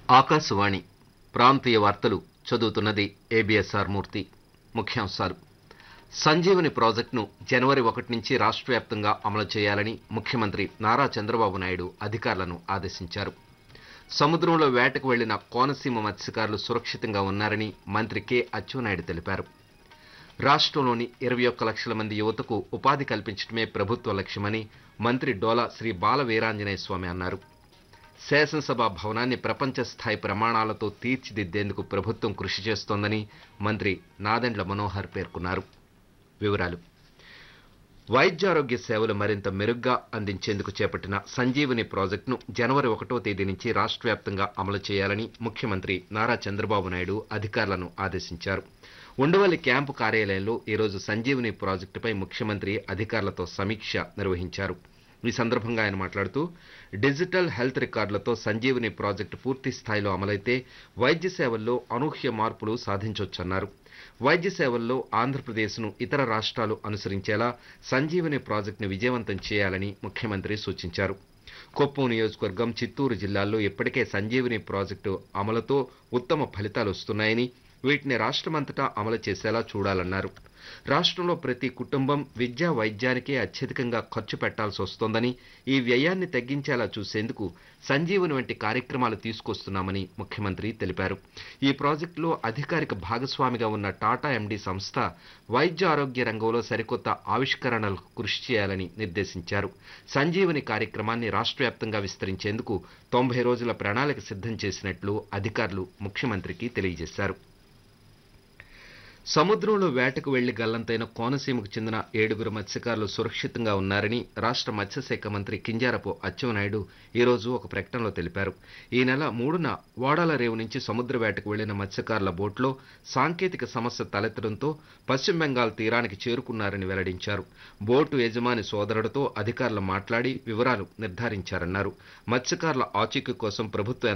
ఆకాశవాణి ప్రాంతీయ వార్తలు చదువుతున్నది ఏబిఎస్ఆర్ మూర్తి ముఖ్యాంశాలు సంజీవని ప్రాజెక్టును జనవరి ఒకటి నుంచి రాష్ట్ర వ్యాప్తంగా అమలు చేయాలని ముఖ్యమంత్రి నారా చంద్రబాబు నాయుడు అధికారులను ఆదేశించారు సముద్రంలో వేటకు వెళ్లిన కోనసీమ మత్స్యకారులు సురక్షితంగా ఉన్నారని మంత్రి కె అచ్చెన్నాయుడు తెలిపారు రాష్ట్రంలోని ఇరవై ఒక్క లక్షల మంది యువతకు ఉపాధి కల్పించడమే ప్రభుత్వ లక్ష్యమని మంత్రి డోలా శ్రీ బాల వీరాంజనేయ స్వామి అన్నారు శాసనసభ భవనాన్ని ప్రపంచ స్థాయి ప్రమాణాలతో తీర్చిదిద్దేందుకు ప్రభుత్వం కృషి చేస్తోందని మంత్రి నాదెండ్ల మనోహర్ పేర్కొన్నారు వివరాలు వైద్యారోగ్య సేవలు మరింత మెరుగ్గా అందించేందుకు చేపట్టిన సంజీవని ప్రాజెక్టును జనవరి ఒకటో తేదీ నుంచి రాష్ట్ర వ్యాప్తంగా అమలు చేయాలని ముఖ్యమంత్రి నారా చంద్రబాబు నాయుడు అధికారులను ఆదేశించారు ఉండవల్లి క్యాంపు కార్యాలయంలో ఈరోజు సంజీవని ప్రాజెక్టుపై ముఖ్యమంత్రి అధికారులతో సమీక్ష నిర్వహించారు ఈ సందర్భంగా ఆయన మాట్లాడుతూ డిజిటల్ హెల్త్ రికార్డులతో సంజీవని ప్రాజెక్టు పూర్తి స్థాయిలో అమలైతే వైద్య సేవల్లో అనూహ్య మార్పులు సాధించవచ్చన్నారు వైద్య సేవల్లో ఆంధ్రప్రదేశ్ను ఇతర రాష్ట్రాలు అనుసరించేలా సంజీవని ప్రాజెక్టును విజయవంతం చేయాలని ముఖ్యమంత్రి సూచించారు కొప్పం నియోజకవర్గం చిత్తూరు జిల్లాల్లో ఇప్పటికే సంజీవని ప్రాజెక్టు అమలుతో ఉత్తమ ఫలితాలు వస్తున్నాయని వీటిని రాష్ట్రమంతటా అమలు చేసేలా చూడాలన్నారు రాష్ట్రంలో ప్రతి కుటుంబం విద్యా వైద్యానికే అత్యధికంగా ఖర్చు పెట్టాల్సి వస్తోందని ఈ వ్యయాన్ని తగ్గించేలా చూసేందుకు సంజీవని వంటి కార్యక్రమాలు తీసుకొస్తున్నామని ముఖ్యమంత్రి తెలిపారు ఈ ప్రాజెక్టులో అధికారిక భాగస్వామిగా ఉన్న టాటా ఎండీ సంస్థ వైద్య ఆరోగ్య రంగంలో సరికొత్త ఆవిష్కరణలకు కృషి చేయాలని నిర్దేశించారు సంజీవని కార్యక్రమాన్ని రాష్ట్ర వ్యాప్తంగా విస్తరించేందుకు తొంభై రోజుల ప్రణాళిక సిద్ధం చేసినట్లు అధికారులు ముఖ్యమంత్రికి తెలియజేశారు సముద్రంలో వేటకు వెళ్లి గల్లంతైన కోనసీమకు చెందిన ఏడుగురు మత్స్యకారులు సురక్షితంగా ఉన్నారని రాష్ట్ర మత్స్యశాఖ మంత్రి కింజారపు అచ్చెన్నాయుడు ఈరోజు ఒక ప్రకటనలో తెలిపారు ఈ నెల మూడున వాడాల రేవు నుంచి సముద్ర వేటకు వెళ్లిన మత్స్యకారుల బోట్లో సాంకేతిక సమస్య తలెత్తడంతో పశ్చిమ బెంగాల్ తీరానికి చేరుకున్నారని వెల్లడించారు బోటు యజమాని సోదరుడితో అధికారులు మాట్లాడి వివరాలు నిర్ధారించారన్నారు మత్స్యకారుల ఆచూకీ కోసం ప్రభుత్వ